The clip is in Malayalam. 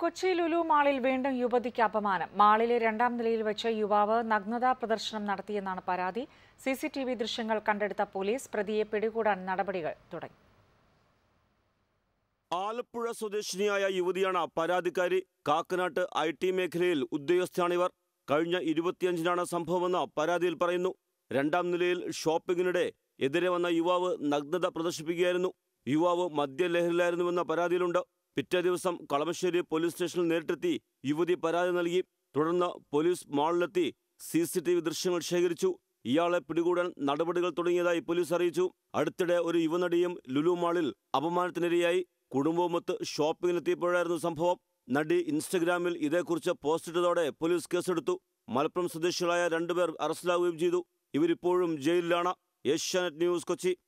കൊച്ചി ലുലു മാളിൽ വീണ്ടും യുവതിക്ക് അപമാനം മാളിലെ രണ്ടാം നിലയിൽ വെച്ച് യുവാവ് നഗ്നതാ പ്രദർശനം നടത്തിയെന്നാണ് പരാതി സി സി ടി വി ദൃശ്യങ്ങൾ കണ്ടെടുത്ത പോലീസ് പ്രതിയെ പിടികൂടാൻ നടപടികൾ തുടങ്ങി ആലപ്പുഴ സ്വദേശിനിയായ യുവതിയാണ് പരാതിക്കാരി കാക്കനാട്ട് ഐ ടി മേഖലയിൽ ഉദ്യോഗസ്ഥയാണിവർ കഴിഞ്ഞ ഇരുപത്തിയഞ്ചിനാണ് സംഭവമെന്ന് പരാതിയിൽ പറയുന്നു രണ്ടാം നിലയിൽ ഷോപ്പിങ്ങിനിടെ എതിരെ വന്ന യുവാവ് നഗ്നത പ്രദർശിപ്പിക്കുകയായിരുന്നു യുവാവ് മദ്യലഹരിയിലായിരുന്നുവെന്ന പരാതിയിലുണ്ട് പിറ്റേ ദിവസം കളമശ്ശേരി പോലീസ് സ്റ്റേഷനിൽ നേരിട്ടെത്തി യുവതി പരാതി നൽകി തുടർന്ന് പോലീസ് മാളിലെത്തി സി സി ടി വി ദൃശ്യങ്ങൾ ശേഖരിച്ചു ഇയാളെ പിടികൂടാൻ നടപടികൾ തുടങ്ങിയതായി പോലീസ് അറിയിച്ചു അടുത്തിടെ ഒരു യുവനടിയും ലുലു മാളിൽ അപമാനത്തിനിരയായി കുടുംബവുമൊത്ത് ഷോപ്പിങ്ങിനെത്തിയപ്പോഴായിരുന്നു സംഭവം നടി ഇൻസ്റ്റഗ്രാമിൽ ഇതേക്കുറിച്ച് പോസ്റ്റിട്ടതോടെ പോലീസ് കേസെടുത്തു മലപ്പുറം സ്വദേശികളായ രണ്ടുപേർ അറസ്റ്റിലാവുകയും ചെയ്തു ഇവരിപ്പോഴും ജയിലിലാണ് ഏഷ്യാനെറ്റ് ന്യൂസ് കൊച്ചി